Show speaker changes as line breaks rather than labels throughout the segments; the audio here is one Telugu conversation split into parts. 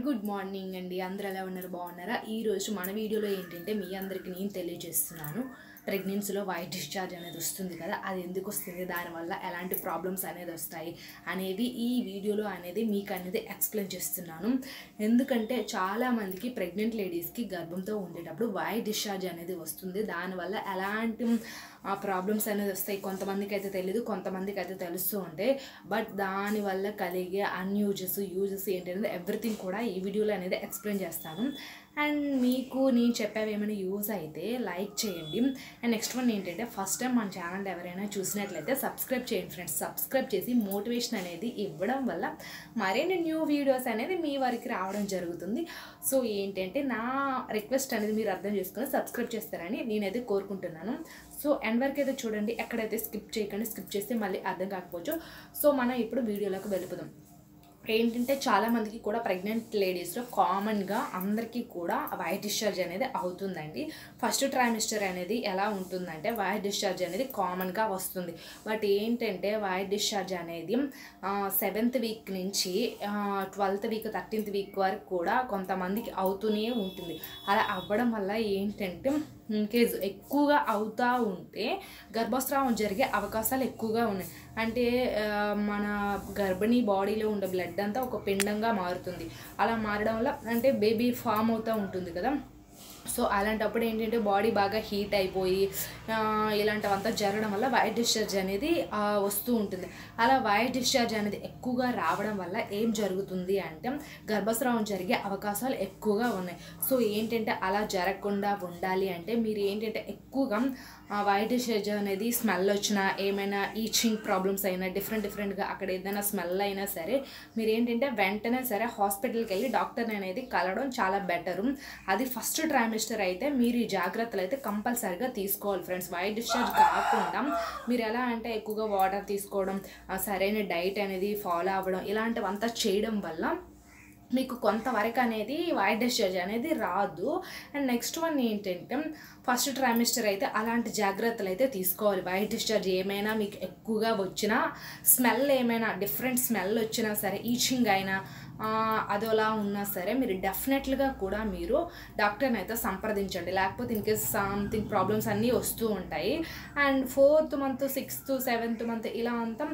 గుడ్ మార్నింగ్ అండి అందరూ ఎలా ఉన్నారు బాగున్నారా ఈ రోజు మన వీడియోలో ఏంటంటే మీ అందరికీ నేను తెలియజేస్తున్నాను ప్రెగ్నెన్సీలో వైట్ డిశ్చార్జ్ అనేది వస్తుంది కదా అది ఎందుకు వస్తుంది దానివల్ల ఎలాంటి ప్రాబ్లమ్స్ అనేది వస్తాయి అనేది ఈ వీడియోలో అనేది మీకు అనేది ఎక్స్ప్లెయిన్ చేస్తున్నాను ఎందుకంటే చాలామందికి ప్రెగ్నెంట్ లేడీస్కి గర్భంతో ఉండేటప్పుడు వైట్ డిశ్చార్జ్ అనేది వస్తుంది దానివల్ల ఎలాంటి ఆ ప్రాబ్లమ్స్ అనేది వస్తాయి కొంతమందికి అయితే తెలియదు కొంతమందికి అయితే తెలుస్తూ ఉంటాయి బట్ దానివల్ల కలిగే అన్యూజెస్ యూజెస్ ఏంటనేది ఎవ్రీథింగ్ కూడా ఈ వీడియోలో అనేది ఎక్స్ప్లెయిన్ చేస్తాను అండ్ మీకు నేను చెప్పేవి ఏమైనా యూజ్ అయితే లైక్ చేయండి అండ్ నెక్స్ట్ వన్ ఏంటంటే ఫస్ట్ టైం మన ఛానల్ ఎవరైనా చూసినట్లయితే సబ్స్క్రైబ్ చేయండి ఫ్రెండ్స్ సబ్స్క్రైబ్ చేసి మోటివేషన్ అనేది ఇవ్వడం వల్ల మరిన్ని న్యూ వీడియోస్ అనేది మీ వరకు రావడం జరుగుతుంది సో ఏంటంటే నా రిక్వెస్ట్ అనేది మీరు అర్థం చేసుకొని సబ్స్క్రైబ్ చేస్తారని నేనైతే కోరుకుంటున్నాను సో ఎండ్ వరకు అయితే చూడండి ఎక్కడైతే స్కిప్ చేయకండి స్కిప్ చేస్తే మళ్ళీ అర్థం కాకపోవచ్చు సో మనం ఇప్పుడు వీడియోలోకి వెళ్ళిపోదాం ఏంటంటే చాలామందికి కూడా ప్రెగ్నెంట్ లేడీస్లో కామన్గా అందరికీ కూడా వైట్ డిశ్చార్జ్ అనేది అవుతుందండి ఫస్ట్ ట్రైమిస్టర్ అనేది ఎలా ఉంటుందంటే వైట్ డిశ్చార్జ్ అనేది కామన్గా వస్తుంది బట్ ఏంటంటే వైట్ డిశ్చార్జ్ అనేది సెవెంత్ వీక్ నుంచి ట్వెల్త్ వీక్ థర్టీన్త్ వీక్ వరకు కూడా కొంతమందికి అవుతూనే ఉంటుంది అలా అవ్వడం వల్ల ఏంటంటే ఇన్ కేస్ ఎక్కువగా అవుతూ ఉంటే గర్భస్రావం జరిగే అవకాశాలు ఎక్కువగా ఉన్నాయి అంటే ఆ, మన గర్భిణీ బాడీలో ఉండే బ్లడ్ అంతా ఒక పిండంగా మారుతుంది అలా మారడం వల్ల అంటే బేబీ ఫామ్ అవుతూ ఉంటుంది కదా సో అలాంటప్పుడు ఏంటంటే బాడీ బాగా హీట్ అయిపోయి ఆ, ఇలాంటివంతా జరగడం వల్ల వైట్ డిశ్చార్జ్ అనేది ఆ, వస్తూ ఉంటుంది అలా వైట్ డిశ్చార్జ్ అనేది ఎక్కువగా రావడం వల్ల ఏం జరుగుతుంది అంటే గర్భస్రావం జరిగే అవకాశాలు ఎక్కువగా ఉన్నాయి సో ఏంటంటే అలా జరగకుండా ఉండాలి అంటే మీరు ఏంటంటే ఎక్కువగా వైట్ డిశ్చార్జ్ అనేది స్మెల్ వచ్చినా ఏమైనా ఈచింగ్ ప్రాబ్లమ్స్ అయినా డిఫరెంట్ డిఫరెంట్గా అక్కడ ఏదైనా స్మెల్ అయినా సరే మీరు ఏంటంటే వెంటనే సరే హాస్పిటల్కి వెళ్ళి డాక్టర్ని అనేది కలవడం చాలా బెటరు అది ఫస్ట్ ట్రైమిస్టర్ అయితే మీరు ఈ జాగ్రత్తలు అయితే కంపల్సరిగా తీసుకోవాలి ఫ్రెండ్స్ వైట్ డిశ్చార్జ్ కాకుండా మీరు ఎలా అంటే ఎక్కువగా వాటర్ తీసుకోవడం ఆ సరైన డైట్ అనేది ఫాలో అవ్వడం ఇలాంటివంతా చేయడం వల్ల మీకు కొంతవరకు అనేది వైట్ డిశ్చార్జ్ అనేది రాదు అండ్ నెక్స్ట్ వన్ ఏంటంటే ఫస్ట్ ట్రైమిస్టర్ అయితే అలాంటి జాగ్రత్తలు అయితే తీసుకోవాలి వైట్ డిశ్చార్జ్ ఏమైనా మీకు ఎక్కువగా వచ్చినా స్మెల్ ఏమైనా డిఫరెంట్ స్మెల్ వచ్చినా సరే ఈచింగ్ అయినా ఆ, అదోలా ఉన్నా సరే మీరు డెఫినెట్లుగా కూడా మీరు డాక్టర్ని అయితే సంప్రదించండి లేకపోతే ఇన్ కేస్ సంథింగ్ ప్రాబ్లమ్స్ అన్నీ వస్తూ ఉంటాయి and fourth month sixth seventh month ఇలా అంతా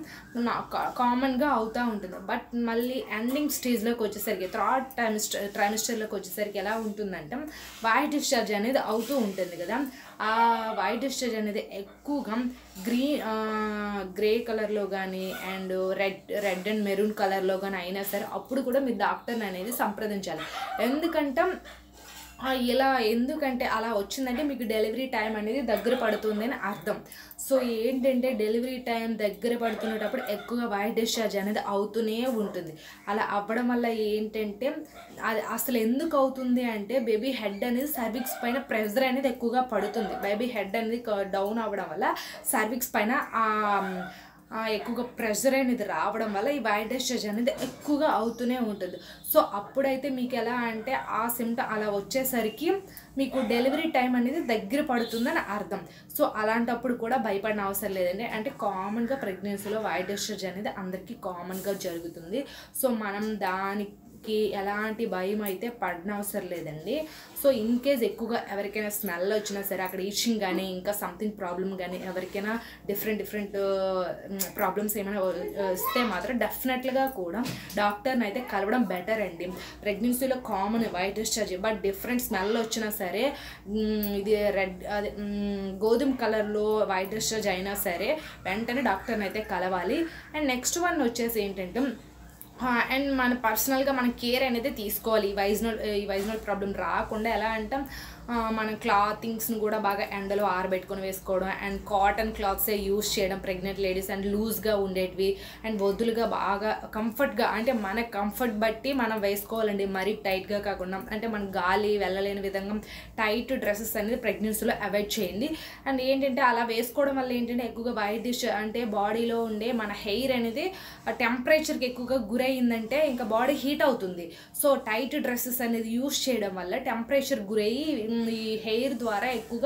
కామన్గా అవుతూ ఉంటుంది బట్ మళ్ళీ ఎండింగ్ స్టేజ్లోకి వచ్చేసరికి థర్డ్ ట్రైమిస్టర్ ట్రైమిస్టర్లోకి వచ్చేసరికి ఎలా ఉంటుందంటే వైట్ డిశ్చార్జ్ అనేది అవుతూ ఉంటుంది కదా ఆ వైట్ డిశ్చార్జ్ అనేది ఎక్కువగా గ్రీన్ గ్రే కలర్లో కానీ and red red and maroon కలర్లో కానీ అయినా సరే అప్పుడు కూడా మీరు డాక్టర్ని అనేది సంప్రదించాలి ఎందుకంటే ఆ, ఇలా ఎందుకంటే అలా వచ్చిందంటే మీకు డెలివరీ టైం అనేది దగ్గర పడుతుంది అని అర్థం సో ఏంటంటే డెలివరీ టైం దగ్గర పడుతున్నప్పుడు ఎక్కువగా వైట్ డిశ్చార్జ్ అనేది అవుతూనే ఉంటుంది అలా అవ్వడం వల్ల ఏంటంటే అది అసలు ఎందుకు అవుతుంది అంటే బేబీ హెడ్ అనేది సర్విక్స్ పైన ప్రెజర్ అనేది ఎక్కువగా పడుతుంది బేబీ హెడ్ అనేది డౌన్ అవ్వడం వల్ల సర్విక్స్ పైన ఆ ఆ, ఎక్కువగా ప్రెషర్ అనేది రావడం వల్ల ఈ వైట్ డిశ్చార్జ్ అనేది ఎక్కువగా అవుతూనే ఉంటుంది సో అప్పుడైతే మీకు ఎలా అంటే ఆ సిమ్టమ్ అలా వచ్చేసరికి మీకు డెలివరీ టైం అనేది దగ్గర పడుతుందని అర్థం సో అలాంటప్పుడు కూడా భయపడిన అవసరం లేదండి అంటే కామన్గా ప్రెగ్నెన్సీలో వైట్ డిశ్చార్జ్ అనేది అందరికీ కామన్గా జరుగుతుంది సో మనం దానికి ఎలాంటి భయం అయితే పడిన అవసరం లేదండి సో ఇన్ కేస్ ఎక్కువగా ఎవరికైనా స్మెల్ వచ్చినా సరే అక్కడ ఈచింగ్ కానీ ఇంకా సంథింగ్ ప్రాబ్లమ్ కానీ ఎవరికైనా డిఫరెంట్ డిఫరెంట్ ప్రాబ్లమ్స్ ఏమైనా వస్తే మాత్రం డెఫినెట్గా కూడా డాక్టర్ని అయితే కలవడం బెటర్ అండి ప్రెగ్నెన్సీలో common white discharge but different smell వచ్చినా సరే మ్, ఇది రెడ్ అదే మ్, గోధుమ కలర్లో వైట్ డిశ్చార్జ్ అయినా సరే వెంటనే డాక్టర్ని అయితే కలవాలి అండ్ నెక్స్ట్ వన్ వచ్చేసి ఏంటంటే అండ్ మన పర్సనల్గా మన కేర్ అనేది తీసుకోవాలి ఈ వైజ్నల్ ఈ వైజ్నల్ ప్రాబ్లం రాకుండా ఎలా అంటే ఆ, మన క్లాతింగ్స్ని కూడా బాగా ఎండలో ఆరబెట్టుకొని వేసుకోవడం అండ్ కాటన్ క్లాత్సే యూస్ చేయడం ప్రెగ్నెంట్ లేడీస్ అండ్ లూజ్గా ఉండేటివి అండ్ వదులుగా బాగా కంఫర్ట్గా అంటే మన కంఫర్ట్ బట్టి మనం వేసుకోవాలండి మరీ టైట్గా కాకుండా అంటే మన గాలి వెళ్ళలేని విధంగా టైట్ డ్రెస్సెస్ అనేది ప్రెగ్నెన్సీలో అవాయిడ్ చేయండి అండ్ ఏంటంటే అలా వేసుకోవడం వల్ల ఏంటంటే ఎక్కువగా వైట్ డిష్ అంటే బాడీలో ఉండే మన హెయిర్ అనేది టెంపరేచర్కి ఎక్కువగా గురయ్యిందంటే ఇంకా బాడీ హీట్ అవుతుంది సో టైట్ డ్రెస్సెస్ అనేది యూస్ చేయడం వల్ల టెంపరేచర్ గురయ్యి ఉమ్, ఈ హెయిర్ ద్వారా ఎక్కువగా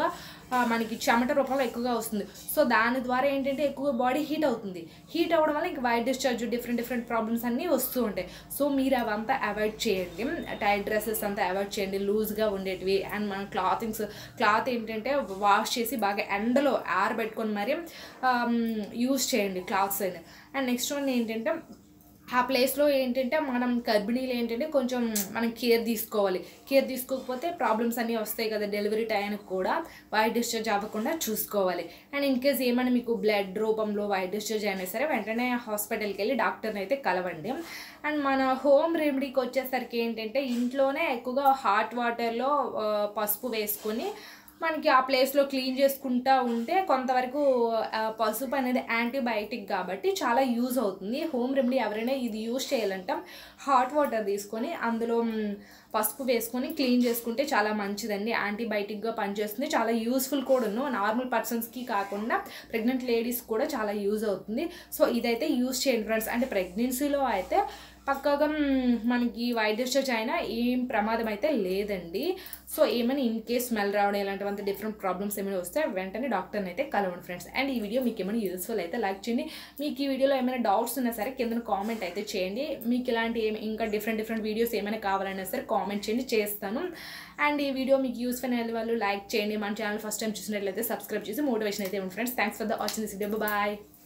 ఆ, మనకి చెమట రూపంలో ఎక్కువగా వస్తుంది సో దాని ద్వారా ఏంటంటే ఎక్కువ బాడీ హీట్ అవుతుంది హీట్ అవ్వడం వల్ల ఇంక white discharge different different problems అన్నీ వస్తూ ఉంటాయి సో మీరు అవంతా అవాయిడ్ చేయండి టైట్ డ్రెస్సెస్ అంతా అవాయిడ్ చేయండి లూజ్గా ఉండేటివి అండ్ మన క్లాతింగ్స్ క్లాత్ ఏంటంటే వాష్ చేసి బాగా ఎండలో ఆరబెట్టుకొని మరి యూస్ చేయండి క్లాత్స్ అని అండ్ నెక్స్ట్ వన్ ఏంటంటే ఆ ప్లేస్లో ఏంటంటే మనం గర్భిణీలు ఏంటంటే కొంచెం మనం కేర్ తీసుకోవాలి కేర్ తీసుకోకపోతే ప్రాబ్లమ్స్ అన్నీ వస్తాయి కదా డెలివరీ టైంకి కూడా వైట్ డిశ్చార్జ్ అవ్వకుండా చూసుకోవాలి అండ్ ఇన్ కేస్ ఏమైనా మీకు బ్లడ్ రూపంలో వైట్ డిశ్చార్జ్ అయినా సరే వెంటనే హాస్పిటల్కి వెళ్ళి డాక్టర్ని అయితే కలవండి అండ్ మన హోమ్ రెమెడీకి వచ్చేసరికి ఏంటంటే ఇంట్లోనే ఎక్కువగా హాట్ వాటర్లో పసుపు వేసుకొని మనకి ఆ ప్లేస్లో క్లీన్ చేసుకుంటా ఉంటే కొంతవరకు ఆ, పసుపు అనేది యాంటీబయాటిక్ కాబట్టి చాలా యూజ్ అవుతుంది హోమ్ రెమెడీ ఎవరైనా ఇది యూజ్ చేయాలంటాం హాట్ వాటర్ తీసుకొని అందులో మ్, పసుపు వేసుకొని క్లీన్ చేసుకుంటే చాలా మంచిదండి యాంటీబయాటిక్గా పనిచేస్తుంది చాలా యూస్ఫుల్ కూడాను నార్మల్ పర్సన్స్కి కాకుండా ప్రెగ్నెంట్ లేడీస్ కూడా చాలా యూజ్ అవుతుంది సో ఇదైతే యూజ్ చేయండి ఫ్రెండ్స్ అంటే ప్రెగ్నెన్సీలో అయితే పక్కగా మ్, మనకి వైట్ డిశ్చార్జ్ అయినా ఏం ప్రమాదం అయితే లేదండి సో ఏమైనా ఇన్ కేస్ స్మెల్ రావడం ఇలాంటివంత డిఫరెంట్ ప్రాబ్లమ్స్ ఏమైనా వస్తే వెంటనే డాక్టర్ని అయితే కలవండి ఫ్రెండ్స్ అండ్ ఈ వీడియో మీకు ఏమైనా యూస్ఫుల్ అయితే లైక్ చేయండి మీకు ఈ వీడియోలో ఏమైనా డౌట్స్ ఉన్నా సరే కింద కామెంట్ అయితే చేయండి మీకు ఇలాంటి ఏమి ఇంకా డిఫరెంట్ డిఫరెంట్ వీడియోస్ ఏమైనా కావాలన్నా సరే కామెంట్ చేయండి చేస్తాను అండ్ ఈ వీడియో మీకు యూస్ఫుల్ అయిన వాళ్ళు లైక్ చేయండి మన ఛానల్ ఫస్ట్ టైం చూసినట్లయితే సబ్స్క్రైబ్ చేసి మోటివేషన్ అయితే ఇవ్వండి friends thanks for the watching this video bye